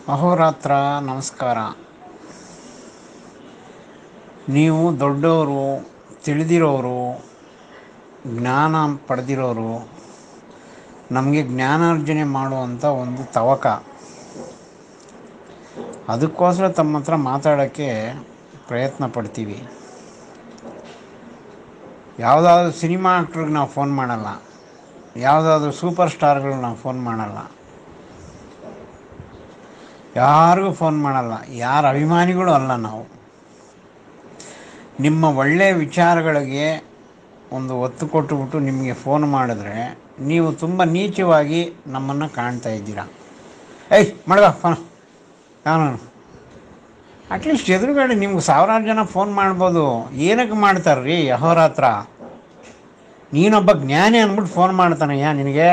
ಅಹೋರಾತ್ರ ನಮಸ್ಕಾರ ನೀವು ದೊಡ್ಡವರು ತಿಳಿದಿರೋರು ಜ್ಞಾನ ಪಡೆದಿರೋರು ನಮಗೆ ಜ್ಞಾನಾರ್ಜನೆ ಮಾಡುವಂಥ ಒಂದು ತವಕ ಅದಕ್ಕೋಸ್ಕರ ತಮ್ಮ ಹತ್ರ ಮಾತಾಡೋಕ್ಕೆ ಪ್ರಯತ್ನ ಪಡ್ತೀವಿ ಯಾವುದಾದ್ರೂ ಸಿನಿಮಾ ಆ್ಯಕ್ಟ್ರಿಗೆ ನಾವು ಫೋನ್ ಮಾಡಲ್ಲ ಯಾವುದಾದ್ರೂ ಸೂಪರ್ ಸ್ಟಾರ್ಗಳಿಗೆ ನಾವು ಫೋನ್ ಮಾಡಲ್ಲ ಯಾರಿಗೂ ಫೋನ್ ಮಾಡಲ್ಲ ಯಾರ ಅಭಿಮಾನಿಗಳು ಅಲ್ಲ ನಾವು ನಿಮ್ಮ ಒಳ್ಳೆಯ ವಿಚಾರಗಳಿಗೆ ಒಂದು ಒತ್ತು ಕೊಟ್ಟುಬಿಟ್ಟು ನಿಮಗೆ ಫೋನ್ ಮಾಡಿದ್ರೆ ನೀವು ತುಂಬ ನೀಚವಾಗಿ ನಮ್ಮನ್ನು ಕಾಣ್ತಾ ಇದ್ದೀರಾ ಏಯ್ ಮಾಡುವ ಫೋನ್ ಅವನು ಅಟ್ಲೀಸ್ಟ್ ಎದುರುಗಡೆ ನಿಮ್ಗೆ ಸಾವಿರಾರು ಜನ ಫೋನ್ ಮಾಡ್ಬೋದು ಏನಕ್ಕೆ ಮಾಡ್ತಾರ್ರಿ ಅಹೋರಾತ್ರ ನೀನೊಬ್ಬ ಜ್ಞಾನಿ ಅಂದ್ಬಿಟ್ಟು ಫೋನ್ ಮಾಡ್ತಾನಯ್ಯ ನಿನಗೆ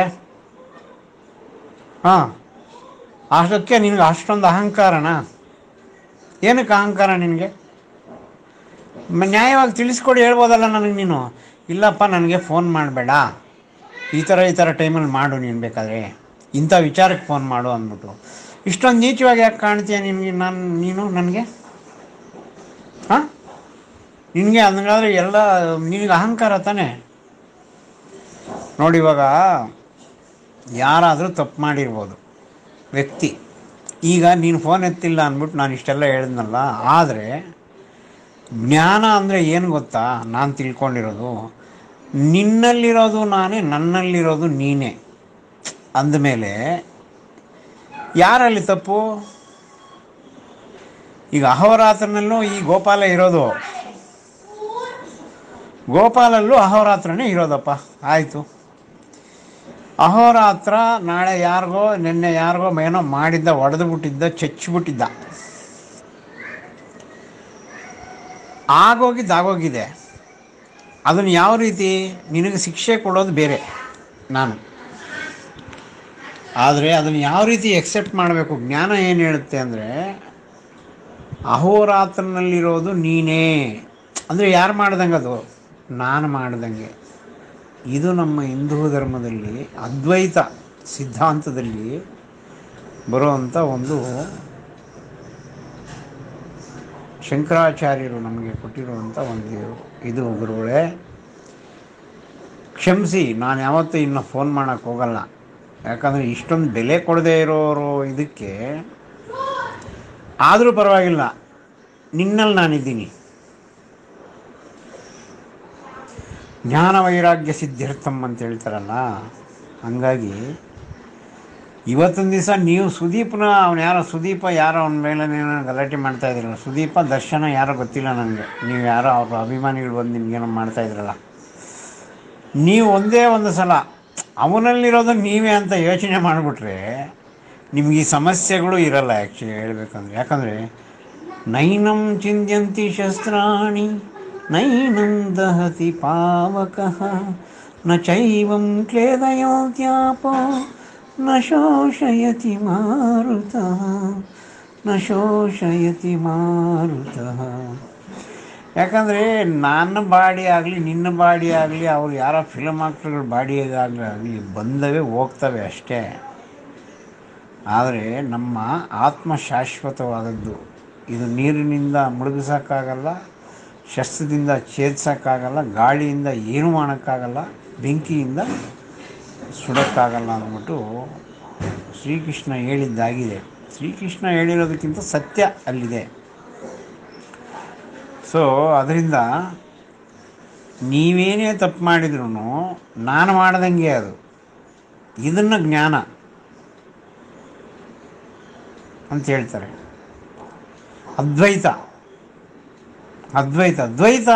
ಹಾಂ ಅಷ್ಟಕ್ಕೆ ನಿನಗೆ ಅಷ್ಟೊಂದು ಅಹಂಕಾರನಾ ಏನಕ್ಕೆ ಅಹಂಕಾರ ನಿನಗೆ ಮ- ನ್ಯಾಯವಾಗಿ ತಿಳಿಸ್ಕೊಡಿ ಹೇಳ್ಬೋದಲ್ಲ ನನಗೆ ನೀನು ಇಲ್ಲಪ್ಪ ನನಗೆ ಫೋನ್ ಮಾಡಬೇಡ ಈ ಥರ ಈ ಥರ ಟೈಮಲ್ಲಿ ಮಾಡು ನೀನು ಬೇಕಾದರೆ ಇಂಥ ವಿಚಾರಕ್ಕೆ ಫೋನ್ ಮಾಡು ಅಂದ್ಬಿಟ್ಟು ಇಷ್ಟೊಂದು ನೀಚವಾಗಿ ಯಾಕೆ ಕಾಣ್ತೀಯ ನಿನಗೆ ನಾನು ನೀನು ನನಗೆ ಹಾಂ ನಿನಗೆ ಹಂಗಾದ್ರೆ ಎಲ್ಲ ನಿನಗೆ ಅಹಂಕಾರ ತಾನೇ ನೋಡಿ ಇವಾಗ ಯಾರಾದರೂ ತಪ್ಪು ಮಾಡಿರ್ಬೋದು ವ್ಯಕ್ತಿ ಈಗ ನೀನು ಫೋನ್ ಎತ್ತಿಲ್ಲ ಅಂದ್ಬಿಟ್ಟು ನಾನು ಇಷ್ಟೆಲ್ಲ ಹೇಳಿದ್ನಲ್ಲ ಆದರೆ ಜ್ಞಾನ ಅಂದರೆ ಏನು ಗೊತ್ತಾ ನಾನು ತಿಳ್ಕೊಂಡಿರೋದು ನಿನ್ನಲ್ಲಿರೋದು ನಾನೇ ನನ್ನಲ್ಲಿರೋದು ನೀನೇ ಅಂದಮೇಲೆ ಯಾರಲ್ಲಿ ತಪ್ಪು ಈಗ ಅಹೋರಾತ್ರನಲ್ಲೂ ಈ ಗೋಪಾಲ ಇರೋದು ಗೋಪಾಲಲ್ಲೂ ಅಹೋರಾತ್ರನೇ ಇರೋದಪ್ಪ ಆಯಿತು ಅಹೋರಾತ್ರ ನಾಳೆ ಯಾರಿಗೋ ನಿನ್ನೆ ಯಾರಿಗೋ ಏನೋ ಮಾಡಿದ್ದ ಒಡೆದು ಬಿಟ್ಟಿದ್ದ ಚಚ್ಚಿಬಿಟ್ಟಿದ್ದ ಆಗೋಗಿದ್ದು ಆಗೋಗಿದೆ ಅದನ್ನು ಯಾವ ರೀತಿ ನಿನಗೆ ಶಿಕ್ಷೆ ಕೊಡೋದು ಬೇರೆ ನಾನು ಆದರೆ ಅದನ್ನು ಯಾವ ರೀತಿ ಎಕ್ಸೆಪ್ಟ್ ಮಾಡಬೇಕು ಜ್ಞಾನ ಏನು ಹೇಳುತ್ತೆ ಅಂದರೆ ಅಹೋರಾತ್ರನಲ್ಲಿರೋದು ನೀನೇ ಅಂದರೆ ಯಾರು ಮಾಡ್ದಂಗೆ ಅದು ನಾನು ಮಾಡ್ದಂಗೆ ಇದು ನಮ್ಮ ಹಿಂದೂ ಧರ್ಮದಲ್ಲಿ ಅದ್ವೈತ ಸಿದ್ಧಾಂತದಲ್ಲಿ ಬರುವಂಥ ಒಂದು ಶಂಕರಾಚಾರ್ಯರು ನಮಗೆ ಕೊಟ್ಟಿರುವಂಥ ಒಂದು ಇದು ಗುರುಗಳೇ ಕ್ಷಮಿಸಿ ನಾನು ಯಾವತ್ತೂ ಇನ್ನು ಫೋನ್ ಮಾಡೋಕ್ಕೆ ಹೋಗಲ್ಲ ಯಾಕಂದರೆ ಇಷ್ಟೊಂದು ಬೆಲೆ ಕೊಡದೇ ಇರೋರು ಇದಕ್ಕೆ ಆದರೂ ಪರವಾಗಿಲ್ಲ ನಿನ್ನಲ್ಲಿ ನಾನಿದ್ದೀನಿ ಜ್ಞಾನ ವೈರಾಗ್ಯ ಸಿದ್ಧಾರ್ಥಂ ಅಂತ ಹೇಳ್ತಾರಲ್ಲ ಹಂಗಾಗಿ ಇವತ್ತೊಂದು ದಿವಸ ನೀವು ಸುದೀಪ್ನ ಅವ್ನು ಯಾರೋ ಸುದೀಪ ಯಾರೋ ಅವನ ಮೇಲೆ ಏನೋ ಗಲಾಟೆ ಮಾಡ್ತಾ ಇದ್ರಲ್ಲ ಸುದೀಪ ದರ್ಶನ ಯಾರೋ ಗೊತ್ತಿಲ್ಲ ನನಗೆ ನೀವು ಯಾರೋ ಅವ್ರ ಅಭಿಮಾನಿಗಳು ಬಂದು ನಿಮ್ಗೇನೋ ಮಾಡ್ತಾ ಇದ್ರಲ್ಲ ನೀವು ಒಂದೇ ಒಂದು ಸಲ ಅವನಲ್ಲಿರೋದು ನೀವೇ ಅಂತ ಯೋಚನೆ ಮಾಡಿಬಿಟ್ರೆ ನಿಮ್ಗೆ ಈ ಸಮಸ್ಯೆಗಳು ಇರಲ್ಲ ಆ್ಯಕ್ಚುಲಿ ಹೇಳ್ಬೇಕಂದ್ರೆ ಯಾಕಂದರೆ ನೈನಂ ಚಿಂತ್ಯಂತಿ ಶಸ್ತ್ರಾಣಿ ನೈನಂ ದಹತಿ ಪಾವಕಃ ನ ಚೈವಂ ಕ್ಲೇದಯೋತ್ಯಾಪೋ ನ ಶೋಷಯತಿ ಮಾರುತಃ ನ ಶೋಷಯತಿ ಮಾರುತಃ ಯಾಕಂದರೆ ನನ್ನ ಬಾಡಿ ಆಗಲಿ ನಿನ್ನ ಬಾಡಿ ಆಗಲಿ ಅವ್ರು ಯಾರೋ ಫಿಲಮ್ ಆಕ್ಟರ್ಗಳ ಬಾಡಿಯಾಗಲಿ ಆಗಲಿ ಬಂದವೇ ಹೋಗ್ತವೆ ಅಷ್ಟೇ ಆದರೆ ನಮ್ಮ ಆತ್ಮ ಶಾಶ್ವತವಾದದ್ದು ಇದು ನೀರಿನಿಂದ ಮುಳುಗಿಸೋಕ್ಕಾಗಲ್ಲ ಶಸ್ತ್ರದಿಂದ ಛೇದಿಸೋಕ್ಕಾಗಲ್ಲ ಗಾಳಿಯಿಂದ ಏನೂ ಮಾಡೋಕ್ಕಾಗಲ್ಲ ಬೆಂಕಿಯಿಂದ ಸುಡೋಕ್ಕಾಗಲ್ಲ ಅಂದ್ಬಿಟ್ಟು ಶ್ರೀಕೃಷ್ಣ ಹೇಳಿದ್ದಾಗಿದೆ ಶ್ರೀಕೃಷ್ಣ ಹೇಳಿರೋದಕ್ಕಿಂತ ಸತ್ಯ ಅಲ್ಲಿದೆ ಸೊ ಅದರಿಂದ ನೀವೇನೇ ತಪ್ಪು ಮಾಡಿದ್ರು ನಾನು ಮಾಡ್ದಂಗೆ ಅದು ಇದನ್ನು ಜ್ಞಾನ ಅಂತ ಹೇಳ್ತಾರೆ ಅದ್ವೈತ ಅದ್ವೈತ ದ್ವೈತ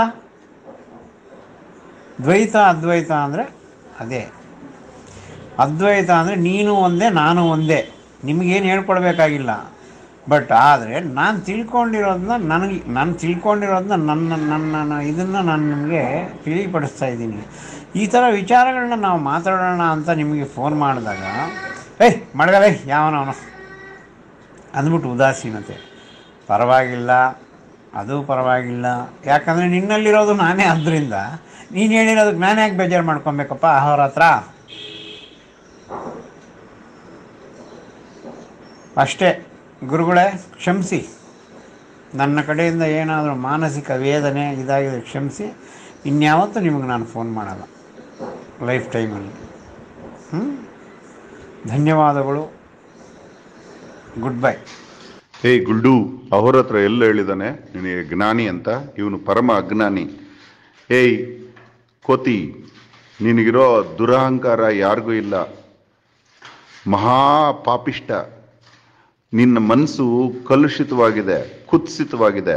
ದ್ವೈತ ಅದ್ವೈತ ಅಂದರೆ ಅದೇ ಅದ್ವೈತ ಅಂದರೆ ನೀನು ಒಂದೇ ನಾನು ಒಂದೇ ನಿಮಗೇನು ಹೇಳ್ಕೊಡ್ಬೇಕಾಗಿಲ್ಲ ಬಟ್ ಆದರೆ ನಾನು ತಿಳ್ಕೊಂಡಿರೋದನ್ನ ನನಗೆ ನಾನು ತಿಳ್ಕೊಂಡಿರೋದನ್ನ ನನ್ನ ನನ್ನ ಇದನ್ನು ನಾನು ನಿಮಗೆ ತಿಳಿಪಡಿಸ್ತಾ ಇದ್ದೀನಿ ಈ ಥರ ವಿಚಾರಗಳನ್ನ ನಾವು ಮಾತಾಡೋಣ ಅಂತ ನಿಮಗೆ ಫೋನ್ ಮಾಡಿದಾಗ ಏಯ್ ಮಡಗಲೇ ಯಾವನವನು ಅಂದ್ಬಿಟ್ಟು ಉದಾಸೀನತೆ ಪರವಾಗಿಲ್ಲ ಅದು ಪರವಾಗಿಲ್ಲ ಯಾಕಂದರೆ ನಿನ್ನಲ್ಲಿರೋದು ನಾನೇ ಆದ್ದರಿಂದ ನೀನು ಹೇಳಿರೋದಕ್ಕೆ ನಾನೇ ಯಾಕೆ ಬೇಜಾರು ಮಾಡ್ಕೊಬೇಕಪ್ಪ ಅವ್ರ ಹತ್ರ ಅಷ್ಟೇ ಗುರುಗಳೇ ಕ್ಷಮಿಸಿ ನನ್ನ ಕಡೆಯಿಂದ ಏನಾದರೂ ಮಾನಸಿಕ ವೇದನೆ ಇದಾಗಿದೆ ಕ್ಷಮಿಸಿ ಇನ್ಯಾವತ್ತೂ ನಿಮಗೆ ನಾನು ಫೋನ್ ಮಾಡಲ್ಲ ಲೈಫ್ ಟೈಮಲ್ಲಿ ಹ್ಞೂ ಧನ್ಯವಾದಗಳು ಗುಡ್ ಬೈ ಏಯ್ ಗುಲ್ಡು ಅವ್ರ ಹತ್ರ ಎಲ್ಲ ಹೇಳಿದಾನೆ ನಿನಗೆ ಜ್ಞಾನಿ ಅಂತ ಇವನು ಪರಮ ಅಜ್ಞಾನಿ ಏಯ್ ಕೋತಿ ನಿನಗಿರೋ ದುರಹಂಕಾರ ಯಾರಿಗೂ ಇಲ್ಲ ಮಹಾ ಪಾಪಿಷ್ಟ ನಿನ್ನ ಮನಸ್ಸು ಕಲುಷಿತವಾಗಿದೆ ಕುತ್ಸಿತವಾಗಿದೆ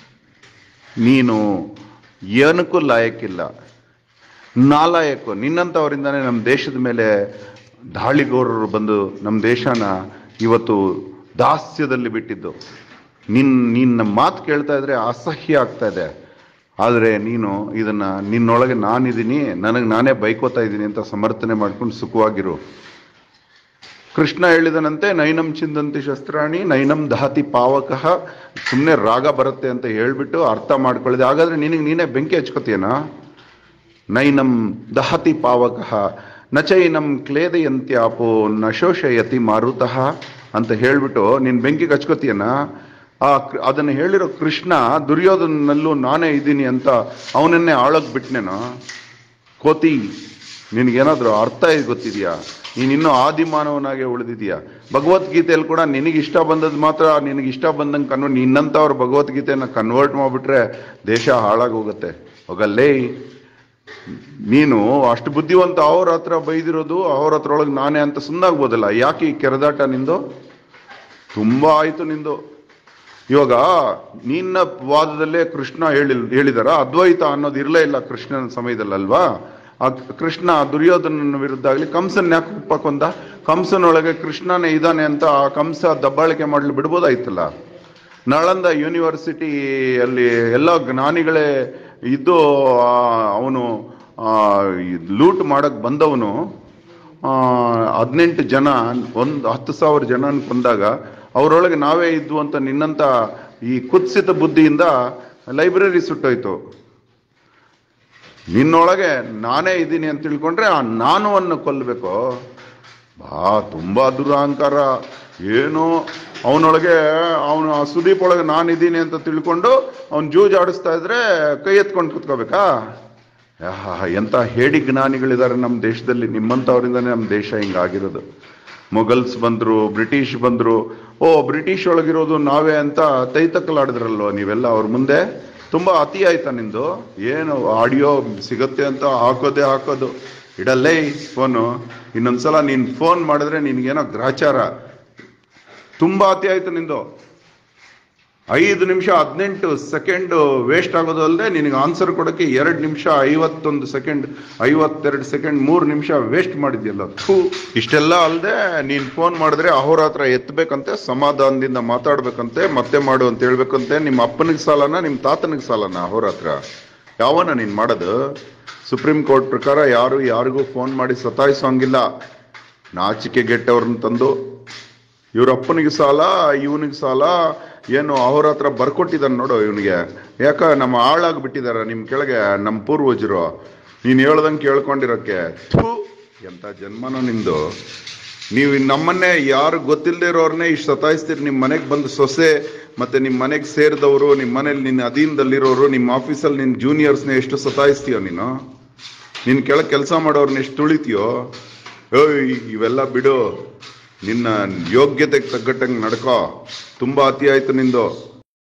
ನೀನು ಏನಕ್ಕೂ ಲಾಯಕ್ಕಿಲ್ಲ ನಾಲಾಯಕು ನಿನ್ನಂಥವರಿಂದನೇ ನಮ್ಮ ದೇಶದ ಮೇಲೆ ದಾಳಿಗೋರರು ಬಂದು ನಮ್ಮ ದೇಶನ ಇವತ್ತು ದಾಸ್ಯದಲ್ಲಿ ಬಿಟ್ಟಿದ್ದು ನಿನ್ ನಿನ್ನ ಮಾತು ಕೇಳ್ತಾ ಇದ್ರೆ ಅಸಹ್ಯ ಆಗ್ತಾ ಇದೆ ಆದರೆ ನೀನು ಇದನ್ನ ನಿನ್ನೊಳಗೆ ನಾನಿದ್ದೀನಿ ನನಗೆ ನಾನೇ ಬೈಕೋತಾ ಇದ್ದೀನಿ ಅಂತ ಸಮರ್ಥನೆ ಮಾಡ್ಕೊಂಡು ಸುಖವಾಗಿರು ಕೃಷ್ಣ ಹೇಳಿದನಂತೆ ನೈನಂ ಚಿಂದಂತಿ ಶಸ್ತ್ರಾಣಿ ನೈನಂ ದಹತಿ ಪಾವಕಃ ಸುಮ್ಮನೆ ರಾಗ ಬರುತ್ತೆ ಅಂತ ಹೇಳ್ಬಿಟ್ಟು ಅರ್ಥ ಮಾಡ್ಕೊಳ್ಳಿದೆ ಹಾಗಾದ್ರೆ ನಿನಗೆ ನೀನೇ ಬೆಂಕಿ ಹಚ್ಕೋತೀಯನಾ ನೈನಂ ದಹತಿ ಪಾವಕಃ ನಚೈನಂ ಕ್ಲೇದಯಂತ್ಯಾಪೋ ನ ಶೋಷಯತಿ ಮಾರುತಃ ಅಂತ ಹೇಳ್ಬಿಟ್ಟು ನೀನ್ ಬೆಂಕಿಗೆ ಹಚ್ಕೋತೀಯನ ಆ ಕೃ- ಅದನ್ನ ಹೇಳಿರೋ ಕೃಷ್ಣ ದುರ್ಯೋಧನಲ್ಲೂ ನಾನೇ ಇದ್ದೀನಿ ಅಂತ ಅವನನ್ನೇ ಆಳೋಗ್ ಬಿಟ್ನೇನೋ ಕೋತಿ ನಿನಗೇನಾದ್ರೂ ಅರ್ಥ ಇದು ಗೊತ್ತಿದ್ಯಾ ನೀನು ಇನ್ನೂ ಆದಿಮಾನವನಾಗೆ ಉಳಿದಿದ್ಯಾ ಭಗವದ್ಗೀತೆಯಲ್ಲಿ ಕೂಡ ನಿನಗೆ ಇಷ್ಟ ಬಂದದ್ದು ಮಾತ್ರ ನಿನಗೆ ಇಷ್ಟ ಬಂದಂಗೆ ಕನ್ವರ್ಟ್ ನಿನ್ನಂಥವ್ರು ಭಗವದ್ಗೀತೆನ ಕನ್ವರ್ಟ್ ಮಾಡಿಬಿಟ್ರೆ ದೇಶ ಹಾಳಾಗೋಗುತ್ತೆ ಹೋಗಲ್ಲೇ ನೀನು ಅಷ್ಟು ಬುದ್ಧಿವಂತ ಅವ್ರ ಹತ್ರ ಬೈದಿರೋದು ಅವ್ರ ಹತ್ರ ಒಳಗೆ ನಾನೇ ಅಂತ ಸುಮ್ಮನಾಗ್ಬೋದಲ್ಲ ಯಾಕೆ ಈ ಕೆರೆದಾಟ ನಿಂದು ತುಂಬಾ ಆಯ್ತು ನಿಂದು ಇವಾಗ ನಿನ್ನ ವಾದದಲ್ಲೇ ಕೃಷ್ಣ ಹೇಳಿ ಹೇಳಿದಾರ ಅದ್ವೈತ ಅನ್ನೋದು ಇರಲೇ ಇಲ್ಲ ಕೃಷ್ಣನ ಸಮಯದಲ್ಲಲ್ವಾ ಆ ಕೃಷ್ಣ ದುರ್ಯೋಧನನ ವಿರುದ್ಧ ಆಗಲಿ ಕಂಸನ್ ಯಾಕೆ ಉಪ್ಪಕೊಂದ ಕಂಸನೊಳಗೆ ಕೃಷ್ಣನೇ ಇದ್ದಾನೆ ಅಂತ ಆ ಕಂಸ ದಬ್ಬಾಳಿಕೆ ಮಾಡಲು ಬಿಡ್ಬೋದಾಯ್ತಲ್ಲ ನಳಂದ ಯೂನಿವರ್ಸಿಟಿ ಅಲ್ಲಿ ಎಲ್ಲ ಜ್ಞಾನಿಗಳೇ ಇದ್ದು ಅವನು ಲೂಟ್ ಮಾಡಕ್ ಬಂದವನು ಹದಿನೆಂಟು ಜನ ಒಂದು ಹತ್ತು ಸಾವಿರ ಜನ ಕೊಂದಾಗ ಅವರೊಳಗೆ ನಾವೇ ಇದ್ವು ಅಂತ ನಿನ್ನಂತ ಈ ಕುತ್ಸಿತ ಬುದ್ಧಿಯಿಂದ ಲೈಬ್ರರಿ ಸುಟ್ಟೋಯ್ತು ನಿನ್ನೊಳಗೆ ನಾನೇ ಇದ್ದೀನಿ ಅಂತ ತಿಳ್ಕೊಂಡ್ರೆ ಆ ನಾನುವನ್ನು ಕೊಲ್ಲಬೇಕು ಬಾ ತುಂಬಾ ದುರಹಂಕಾರ ಏನು ಅವನೊಳಗೆ ಅವನು ಆ ಸುದೀಪ್ ಒಳಗೆ ನಾನಿದ್ದೀನಿ ಅಂತ ತಿಳ್ಕೊಂಡು ಅವನು ಜೂಜ್ ಆಡಿಸ್ತಾ ಇದ್ರೆ ಕೈ ಎತ್ಕೊಂಡು ಕುತ್ಕೋಬೇಕಾ ಆಹಾ, ಎಂತ ಹೇಡಿ ಜ್ಞಾನಿಗಳಿದ್ದಾರೆ ನಮ್ಮ ದೇಶದಲ್ಲಿ ನಿಮ್ಮಂಥವರಿಂದನೇ ನಮ್ಮ ದೇಶ ಹಿಂಗಾಗಿರೋದು ಮೊಘಲ್ಸ್ ಬಂದ್ರು ಬ್ರಿಟಿಷ್ ಬಂದ್ರು ಓ ಬ್ರಿಟಿಷ್ ಒಳಗಿರೋದು ನಾವೇ ಅಂತ ತೈತಕ್ಕಲಾಡಿದ್ರಲ್ವ ನೀವೆಲ್ಲ ಅವ್ರ ಮುಂದೆ ತುಂಬಾ ಅತಿ ಆಯ್ತಾ ನಿಂದು ಏನು ಆಡಿಯೋ ಸಿಗತ್ತೆ ಅಂತ ಹಾಕೋದೇ ಹಾಕೋದು ಇಡಲ್ಲೇ ಫೋನು ಇನ್ನೊಂದ್ಸಲ ನೀನ್ ಫೋನ್ ಮಾಡಿದ್ರೆ ನಿನ್ಗೇನೋ ಗ್ರಾಚಾರ ತುಂಬಾ ಅತಿ ಆಯ್ತು ನಿಂದು ಐದು ನಿಮಿಷ ಹದಿನೆಂಟು ಸೆಕೆಂಡ್ ವೇಸ್ಟ್ ಆಗೋದು ಅಲ್ಲದೆ ನಿನಗೆ ಆನ್ಸರ್ ಕೊಡೋಕ್ಕೆ ಎರಡು ನಿಮಿಷ ಐವತ್ತೊಂದು ಸೆಕೆಂಡ್ ಐವತ್ತೆರಡು ಸೆಕೆಂಡ್ ಮೂರು ನಿಮಿಷ ವೇಸ್ಟ್ ಮಾಡಿದ್ಯಲ್ಲ ಥೂ ಇಷ್ಟೆಲ್ಲ ಅಲ್ಲದೆ ನೀನು ಫೋನ್ ಮಾಡಿದ್ರೆ ಅಹೋರಾತ್ರ ಎತ್ತಬೇಕಂತೆ ಸಮಾಧಾನದಿಂದ ಮಾತಾಡ್ಬೇಕಂತೆ ಮತ್ತೆ ಮಾಡು ಅಂತ ಹೇಳ್ಬೇಕಂತೆ ನಿಮ್ಮ ಅಪ್ಪನಿಗೆ ಸಾಲನ ನಿಮ್ಮ ತಾತನಿಗೆ ಸಾಲನ ಅಹೋರಾತ್ರ ಯಾವನ ನೀನು ಮಾಡೋದು ಸುಪ್ರೀಂ ಕೋರ್ಟ್ ಪ್ರಕಾರ ಯಾರು ಯಾರಿಗೂ ಫೋನ್ ಮಾಡಿ ಸತಾಯಿಸೋಂಗಿಲ್ಲ ನಾಚಿಕೆ ಗೆಟ್ಟವ್ರನ್ನ ತಂದು ಇವ್ರ ಅಪ್ಪನಿಗೆ ಸಾಲ ಇವನಿಗೆ ಸಾಲ ಏನು ಅವ್ರ ಹತ್ರ ಬರ್ಕೊಟ್ಟಿದ್ದಾನೆ ನೋಡು ಇವನಿಗೆ ಯಾಕ ನಮ್ಮ ಆಳಾಗಿ ಬಿಟ್ಟಿದಾರ ನಿಮ್ ಕೆಳಗೆ ನಮ್ಮ ಪೂರ್ವಜರು ನೀನ್ ಹೇಳ್ದಂಗೆ ಕೇಳ್ಕೊಂಡಿರೋಕೆ ಥೂ ಎಂತ ಜನ್ಮನೋ ನಿಂದು ನೀವು ನಮ್ಮನ್ನೇ ಯಾರು ಗೊತ್ತಿಲ್ಲದೆ ಇರೋರ್ನೇ ಇಷ್ಟು ಸತಾಯಿಸ್ತೀರಿ ನಿಮ್ಮ ಮನೆಗೆ ಬಂದು ಸೊಸೆ ಮತ್ತೆ ನಿಮ್ಮ ಮನೆಗೆ ಸೇರಿದವರು ನಿಮ್ಮ ಮನೇಲಿ ನಿನ್ನ ಅಧೀನದಲ್ಲಿರೋರು ನಿಮ್ಮ ಆಫೀಸಲ್ಲಿ ನಿನ್ನ ಜೂನಿಯರ್ಸ್ನ ಎಷ್ಟು ಸತಾಯಿಸ್ತೀಯೋ ನೀನು ನಿನ್ ಕೆಳಗೆ ಕೆಲಸ ಮಾಡೋರ್ನ ಎಷ್ಟು ತುಳಿತೀಯೋ ಏಯ್ ಇವೆಲ್ಲ ಬಿಡು ನಿನ್ನ ಯೋಗ್ಯತೆಗೆ ತಗ್ಗಟ್ಟಂಗೆ ನಡ್ಕೋ ತುಂಬಾ ಅತಿ ಆಯ್ತು ನಿಂದು